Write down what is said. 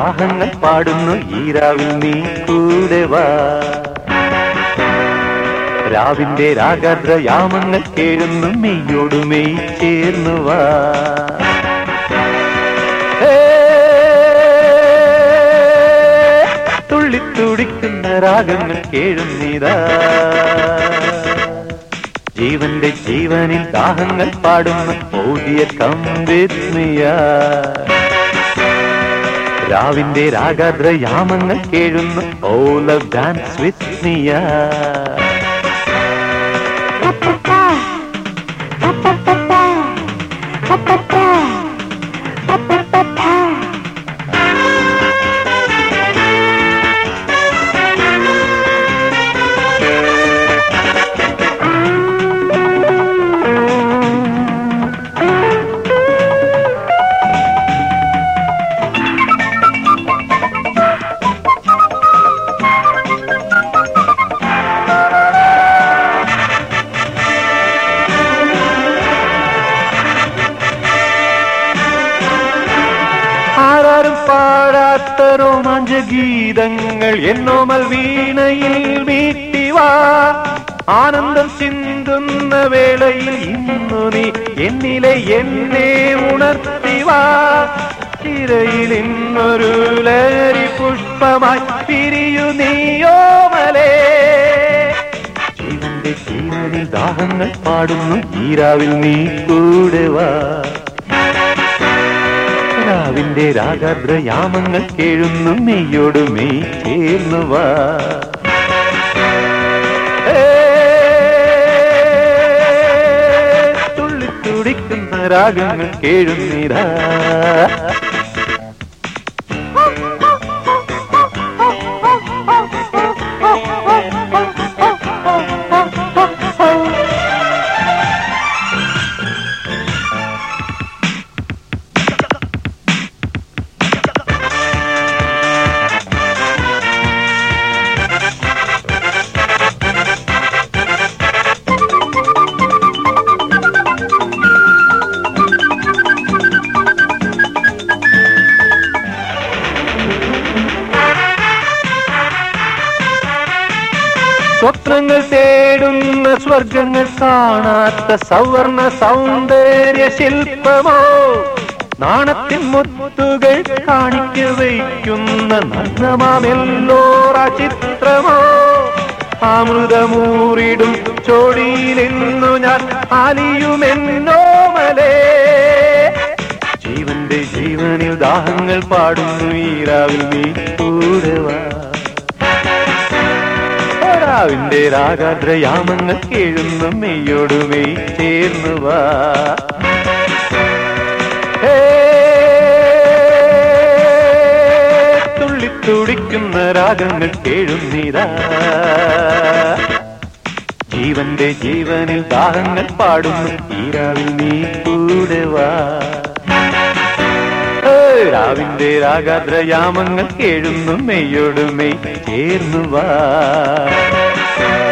ദാഹങ്ങൾ പാടുന്നു ഈരാവിൽ നീ കൂടെ വാ രാവിന്റെ രാഗാദ്ര യാമങ്ങൾ കേഴുന്നു മെയ്യോട് മെയ് ചേർന്നു വാ ഹേ, തുള്ളിത്തുടിക്കുന്ന രാഗങ്ങൾ കേഴുന്നിതാ ജീവന്റെ ജീവനിൽ ദാഹങ്ങൾ പാടുന്ന ഓടിയ കമ്പിത്മിയ രാവിന്റെ രാഗാദ്ര യാമങ്ങൾ കേഴുന്നു ഓല ഡാൻസ് വിത്ത് മിയ ആരാരും പാടാത്ത രോമാഞ്ച ഗീതങ്ങൾ എന്നോമൽ വീണയിൽ വീട്ടിവാ ആനന്ദം ചിന്തുന്ന വേളയിൽ ഇന്നു നീ എന്നിലെ എന്നെ ഉണർത്തിവാ തിരയിൽ ഇന്നൊരു ലരി പുഷ്പമായി പിരിയു നീയോമലേ ജീവന്റെ ജീവനിൽ ദാഹങ്ങൾ പാടുന്നു ഈരാവിൽ നീ കൂടെ വാ രാവിന്റെ രാഗാദ്ര യാമങ്ങൾ കേഴുന്നു മെയ്യോട് മെയ് ചേർന്നു വാ ഹേ, തുള്ളിത്തുടിക്കുന്ന രാഗങ്ങൾ കേഴുന്നിതാ സ്വപ്നങ്ങൾ തേടുന്ന സ്വർഗങ്ങൾ കാണാത്ത സവർണ സൗന്ദര്യ ശില്പമോ നാണത്തിൻ മുത്തുകൾ കാണിക്ക വയ്ക്കുന്ന നഗ്നമാമെല്ലോറ ചിത്രമോ അമൃതമൂറിടും ചോടിയിലിന്നു ഞാൻ ആലിയുമെന്നോമലേ ജീവന്റെ ജീവനിൽ ദാഹങ്ങൾ പാടുന്നു ഈരാവിൽ നീ കൂടെ വാ രാവിന്റെ രാഗാദ്ര യാമങ്ങൾ കേഴുന്നു മെയ്യോട് മെയ് ചേർന്നു വാ ഹേ, തുള്ളിത്തുടിക്കുന്ന രാഗങ്ങൾ കേഴുന്നിതാ ജീവന്റെ ജീവനിൽ ദാഹങ്ങൾ പാടുന്നു ഈരാവിൽ നീ കൂടെ വാ രാവിന്റെ രാഗാദ്ര യാമങ്ങൾ കേഴുന്നു മെയ്യോട് മെയ് ചേർന്നു വാ ഹേ, തുള്ളിത്തുടിക്കുന്ന രാഗങ്ങൾ കേഴുന്നിതാ ജീവന്റെ ജീവനിൽ ദാഹങ്ങൾ പാടുന്നു ഈരാവിൽ നീ കൂടെ വാ ഹേ, രാവിന്റെ രാഗാദ്ര യാമങ്ങൾ കേഴുന്നു മെയ്യോട് മെയ് ചേർന്നു വാ